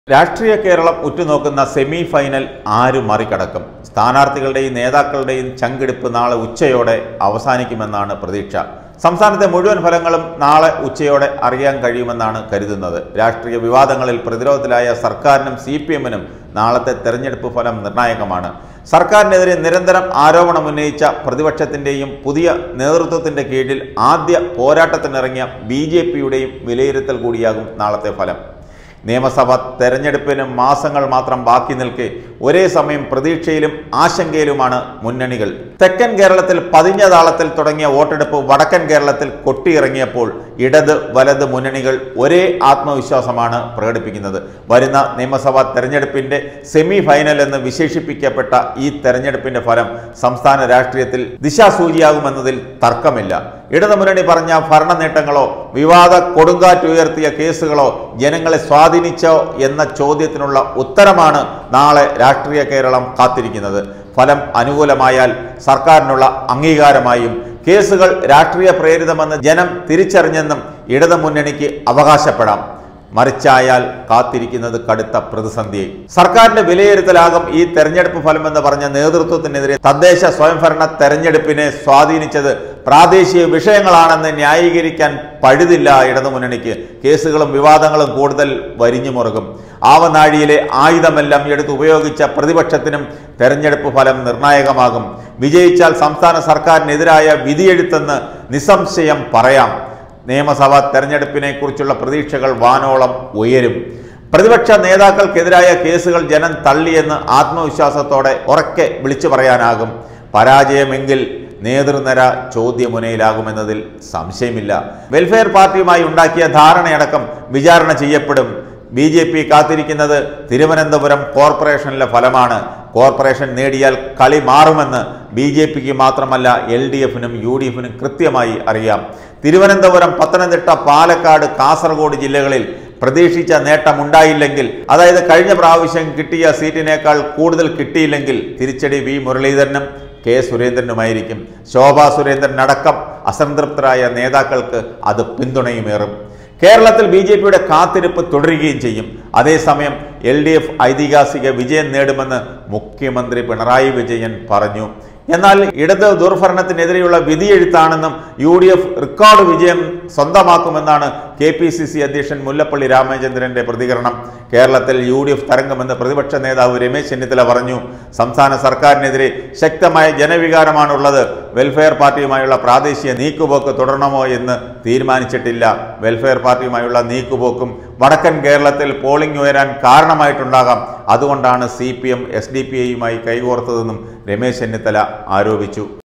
രാഷ്ട്രീയ Keralam ഉറ്റുനോക്കുന്ന semi final ആര് മറികടക്കും സ്ഥാനാർത്ഥികളുടെയും നേതാക്കളുടെയും ചങ്കിടിപ്പ് നാളെ ഉച്ചയോടെ അവസാനിക്കുമെന്നാണ് പ്രതീക്ഷ സംസ്ഥാനത്തെ മുഴുവൻ ഫലങ്ങളും നാളെ ഉച്ചയോടെ അറിയാൻ കഴിയുമെന്നാണ് കരുതുന്നത് രാഷ്ട്രീയ വിവാദങ്ങളിൽ പ്രതിരോധത്തിലായ സർക്കാരിനും സി പി എമ്മിനും നാളത്തെ തെരഞ്ഞെടുപ്പ് ഫലം നിർണായകമാണ് സർക്കാരിനെതിരെ നിരന്തരം ആരോപണം ഉന്നയിച്ച പ്രതിപക്ഷത്തിന്റെയും പുതിയ നേതൃത്വത്തിന്റെ കീഴിൽ ആദ്യ പോരാട്ടത്തിനിറങ്ങിയ ബി ജെ പിയുടെയും വിലയിരുത്തൽ കൂടിയാകും നാളത്തെ ഫലം നിയമസഭ തെരഞ്ഞെടുപ്പിന് മാസങ്ങൾ മാത്രം ബാക്കി നിൽക്കെ ഒരേ സമയം പ്രതീക്ഷയിലും ആശങ്കയിലുമാണ് മുന്നണികൾ തെക്കൻ കേരളത്തിൽ പതിഞ്ഞ താളത്തിൽ തുടങ്ങിയ വോട്ടെടുപ്പ് വടക്കൻ കേരളത്തിൽ കൊട്ടിയിറങ്ങിയപ്പോൾ ഇടത് വലത് മുന്നണികൾ ഒരേ ആത്മവിശ്വാസമാണ് പ്രകടിപ്പിക്കുന്നത് വരുന്ന നിയമസഭാ തെരഞ്ഞെടുപ്പിന്റെ സെമി ഫൈനൽ എന്ന് വിശേഷിപ്പിക്കപ്പെട്ട ഈ തെരഞ്ഞെടുപ്പിന്റെ ഫലം സംസ്ഥാന രാഷ്ട്രീയത്തിൽ ദിശാസൂചിയാകുമെന്നതിൽ തർക്കമില്ല ഇടതുമുന്നണി പറഞ്ഞ ഭരണ നേട്ടങ്ങളോ വിവാദ കൊടുങ്കാറ്റുയർത്തിയ കേസുകളോ ജനങ്ങളെ സ്വാധീനിച്ചോ എന്ന ചോദ്യത്തിനുള്ള ഉത്തരമാണ് നാളെ രാഷ്ട്രീയ കേരളം കാത്തിരിക്കുന്നത് ഫലം അനുകൂലമായാൽ സർക്കാരിനുള്ള അംഗീകാരമായും കേസുകൾ രാഷ്ട്രീയ പ്രേരിതമെന്ന് ജനം തിരിച്ചറിഞ്ഞെന്നും ഇടതുമുന്നണിക്ക് അവകാശപ്പെടാം മറിച്ചായാൽ കാത്തിരിക്കുന്നത് കടുത്ത പ്രതിസന്ധിയെ സർക്കാരിന്റെ വിലയിരുത്തലാകും ഈ തെരഞ്ഞെടുപ്പ് ഫലമെന്ന് പറഞ്ഞ നേതൃത്വത്തിനെതിരെ തദ്ദേശ സ്വയംഭരണ തെരഞ്ഞെടുപ്പിനെ സ്വാധീനിച്ചത് പ്രാദേശിക വിഷയങ്ങളാണെന്ന് ന്യായീകരിക്കാൻ പഴുതില്ല ഇടതുമുന്നണിക്ക് കേസുകളും വിവാദങ്ങളും കൂടുതൽ വരിഞ്ഞു മുറുകും ആവനാഴിയിലെ ആയുധമെല്ലാം എടുത്ത് ഉപയോഗിച്ച പ്രതിപക്ഷത്തിനും തെരഞ്ഞെടുപ്പ് ഫലം നിർണായകമാകും വിജയിച്ചാൽ സംസ്ഥാന സർക്കാരിനെതിരായ വിധിയെഴുത്തെന്ന് നിസ്സംശയം പറയാം നിയമസഭാ തെരഞ്ഞെടുപ്പിനെ കുറിച്ചുള്ള പ്രതീക്ഷകൾ വാനോളം ഉയരും പ്രതിപക്ഷ നേതാക്കൾക്കെതിരായ കേസുകൾ ജനം തള്ളിയെന്ന് ആത്മവിശ്വാസത്തോടെ ഉറക്കെ വിളിച്ചു പറയാനാകും പരാജയമെങ്കിൽ നേതൃനിര ചോദ്യമുനയിലാകുമെന്നതിൽ സംശയമില്ല വെൽഫെയർ പാർട്ടിയുമായി ഉണ്ടാക്കിയ ധാരണയടക്കം വിചാരണ ചെയ്യപ്പെടും ബി ജെ പി കാത്തിരിക്കുന്നത് തിരുവനന്തപുരം കോർപ്പറേഷനിലെ ഫലമാണ് കോർപ്പറേഷൻ നേടിയാൽ കളി മാറുമെന്ന് ബി ജെ പിക്ക് മാത്രമല്ല എൽ ഡി എഫിനും യു ഡി എഫിനും കൃത്യമായി അറിയാം തിരുവനന്തപുരം പത്തനംതിട്ട പാലക്കാട് കാസർഗോഡ് ജില്ലകളിൽ പ്രതീക്ഷിച്ച നേട്ടമുണ്ടായില്ലെങ്കിൽ അതായത് കഴിഞ്ഞ പ്രാവശ്യം കിട്ടിയ സീറ്റിനേക്കാൾ കൂടുതൽ കിട്ടിയില്ലെങ്കിൽ തിരിച്ചടി വി മുരളീധരനും കെ സുരേന്ദ്രനുമായിരിക്കും ശോഭാ സുരേന്ദ്രൻ അടക്കം അസംതൃപ്തരായ നേതാക്കൾക്ക് അത് പിന്തുണയുമേറും കേരളത്തിൽ ബി ജെ പിയുടെ കാത്തിരിപ്പ് തുടരുകയും ചെയ്യും അതേസമയം എൽ ഡി എഫ് ഐതിഹാസിക വിജയം നേടുമെന്ന് മുഖ്യമന്ത്രി പിണറായി വിജയൻ പറഞ്ഞു എന്നാൽ ഇടത് ദുർഭരണത്തിനെതിരെയുള്ള വിധിയെഴുത്താണെന്നും യു ഡി എഫ് റെക്കോർഡ് വിജയം സ്വന്തമാക്കുമെന്നാണ് കെ പി സി സി അധ്യക്ഷൻ മുല്ലപ്പള്ളി രാമചന്ദ്രന്റെ പ്രതികരണം കേരളത്തിൽ യു ഡി എഫ് തരംഗമെന്ന് പ്രതിപക്ഷ നേതാവ് രമേശ് ചെന്നിത്തല പറഞ്ഞു സംസ്ഥാന സർക്കാരിനെതിരെ ശക്തമായ ജനവികാരമാണുള്ളത് വെൽഫെയർ പാർട്ടിയുമായുള്ള പ്രാദേശിക നീക്കുപോക്ക് തുടരണമോ എന്ന് തീരുമാനിച്ചിട്ടില്ല വെൽഫെയർ പാർട്ടിയുമായുള്ള നീക്കുപോക്കും വടക്കൻ കേരളത്തിൽ പോളിംഗ് ഉയരാൻ കാരണമായിട്ടുണ്ടാകാം അതുകൊണ്ടാണ് C P M S D P ഐയുമായി കൈകോർത്തതെന്നും രമേശ് ചെന്നിത്തല ആരോപിച്ചു